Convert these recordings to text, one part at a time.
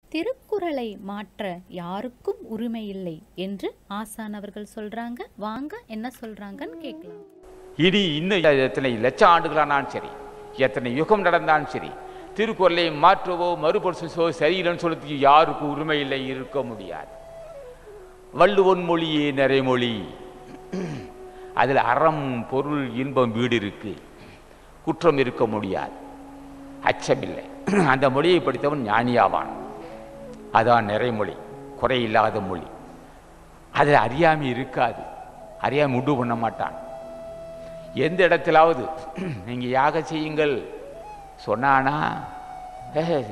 திருக்குறளை மாற்ற யாருக்கும் உரிமை இல்லை என்று ஆசான் அவர்கள் சொல்றாங்க வாங்க என்ன சொல்றாங்கன்னு கேட்கலாம் இனி இன்னும் எத்தனை லட்சம் ஆண்டுகளானாலும் சரி எத்தனை யுகம் நடந்தாலும் சரி திருக்குறளை மாற்றவோ மறுபரிசோ சரியில்லைன்னு சொல்றதுக்கு யாருக்கும் உரிமை இல்லை இருக்க முடியாது வள்ளுவன் மொழியே நிறைமொழி அதில் அறம் பொருள் இன்பம் வீடு இருக்கு குற்றம் இருக்க முடியாது அச்சமில்லை அந்த மொழியை படித்தவன் ஞானியாவான் அதான் நிறைமொழி குறையில்லாத மொழி அதில் அறியாமை இருக்காது அறியாமை உண்டு பண்ண மாட்டான் எந்த இடத்திலாவது நீங்கள் யாகம் செய்யுங்கள் சொன்னானா "ஏய்,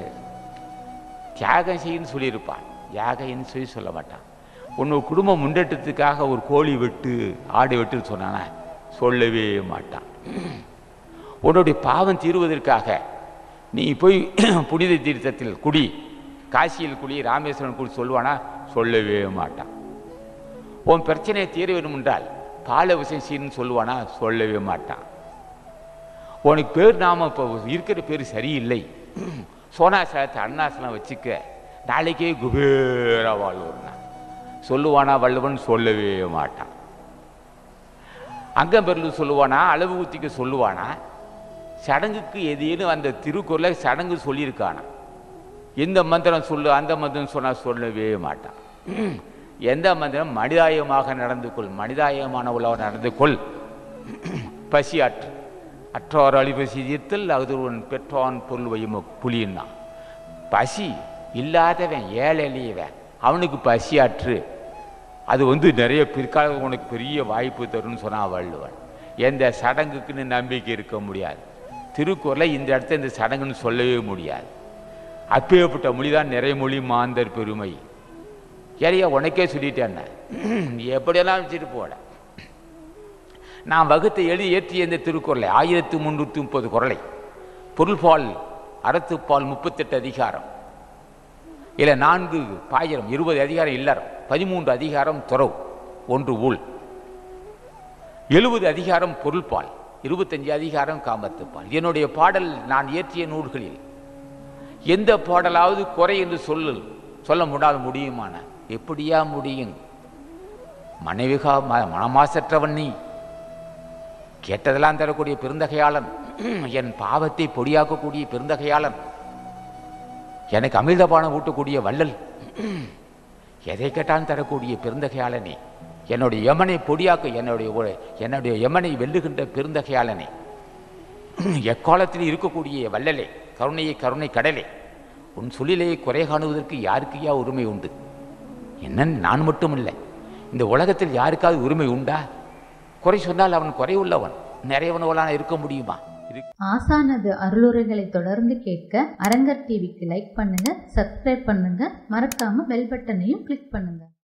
தியாகம் செய்யுன்னு சொல்லியிருப்பான் யாகம் சொல்லி சொல்ல மாட்டான் உன்னோட குடும்ப முன்னேற்றத்துக்காக ஒரு கோழி வெட்டு ஆடு வெட்டுன்னு சொன்னானா சொல்லவே மாட்டான் உன்னுடைய பாவம் தீருவதற்காக நீ போய் புனித தீர்த்தத்தில் குடி காசியில் குடி ராமேஸ்வரன் குடி சொல்லுவானா சொல்லவே மாட்டான் உன் பிரச்சனையை தீர வேண்டும் என்றால் பால விஷயம் சீன்னு சொல்லுவானா சொல்லவே மாட்டான் உனக்கு பேர் நாம இப்போ இருக்கிற பேர் சரியில்லை சோனாசலத்தை அண்ணாசலம் வச்சுக்க நாளைக்கே குபேர வாழ்வுன்னா சொல்லுவானா வள்ளுவன் சொல்லவே மாட்டான் அங்கம்பெருள் சொல்லுவானா அளவு ஊத்திக்க சொல்லுவானா சடங்குக்கு எதேனும் அந்த திருக்குறளை சடங்கு சொல்லியிருக்கானா இந்த மந்திரம் சொல்லு அந்த மந்திரம் சொன்னா சொல்லவே மாட்டான் எந்த மந்திரம் மனிதாயமாக நடந்து கொள் மனிதாயமான உலக நடந்து கொள் பசியாற்று அற்றோர் அழிபசி தீர்த்தல் அகுதுருவன் பெற்றோன் பொருள் வையும் புலின்னா பசி இல்லாதவன் ஏழை எளியவன் அவனுக்கு பசியாற்று அது வந்து நிறைய பிற்கால உனக்கு பெரிய வாய்ப்பு தரும்னு சொன்னான் வள்ளுவன் எந்த சடங்குக்குன்னு நம்பிக்கை இருக்க முடியாது திருக்குறளை இந்த இடத்துல இந்த சடங்குன்னு சொல்லவே முடியாது அப்பேற்பட்ட மொழிதான் நிறைமொழி மாந்தர் பெருமை ஏறையா உனக்கே சொல்லிட்டேன் நீ எப்படியெல்லாம் வச்சுட்டு போட நான் வகுத்து எழுதி ஏற்றிய இந்த திருக்குறளை ஆயிரத்தி முந்நூற்றி முப்பது குறளை பொருள்பால் அறத்துப்பால் முப்பத்தெட்டு அதிகாரம் இல்லை நான்கு பாயிரம் இருபது அதிகாரம் இல்லறம் பதிமூன்று அதிகாரம் துறவு ஒன்று ஊழ் எழுபது அதிகாரம் பொருள்பால் இருபத்தஞ்சு அதிகாரம் காமத்துப்பால் என்னுடைய பாடல் நான் இயற்றிய நூல்களில் எந்த பாடலாவது குறை என்று சொல்லு சொல்ல முடியாது முடியுமான எப்படியா முடியும் மனைவிகா ம- மனமாசற்றவன் நீ கேட்டதெல்லாம் தரக்கூடிய பெருந்தகையாளன் என் பாவத்தை பொடியாக்கக்கூடிய பெருந்தகையாளன் எனக்கு அமிர்தபானம் ஊட்டக்கூடிய வள்ளல் எதை கேட்டாலும் தரக்கூடிய பெருந்தகையாளனே என்னுடைய யமனை பொடியாக்க என்னுடைய ஒ- என்னுடைய யமனை வெல்லுகின்ற பெருந்தகையாளனே எக்காலத்தில் இருக்கக்கூடிய வள்ளலே கருணையை கருணை கடலே உன் சொல்லிலே குறை காணுவதற்கு யாருக்கையா உரிமை உண்டு என்ன நான் மட்டும் இல்லை இந்த உலகத்தில் யாருக்காவது உரிமை உண்டா குறை சொன்னால் அவன் குறை உள்ளவன் நிறையவனவளான இருக்க முடியுமா இரு ஆசானது அருளுரைகளை தொடர்ந்து கேட்க அரங்கர் டிவிக்கு லைக் பண்ணுங்க சப்ஸ்கிரைப் பண்ணுங்க மறக்காம பெல் பட்டனையும் கிளிக் பண்ணுங்க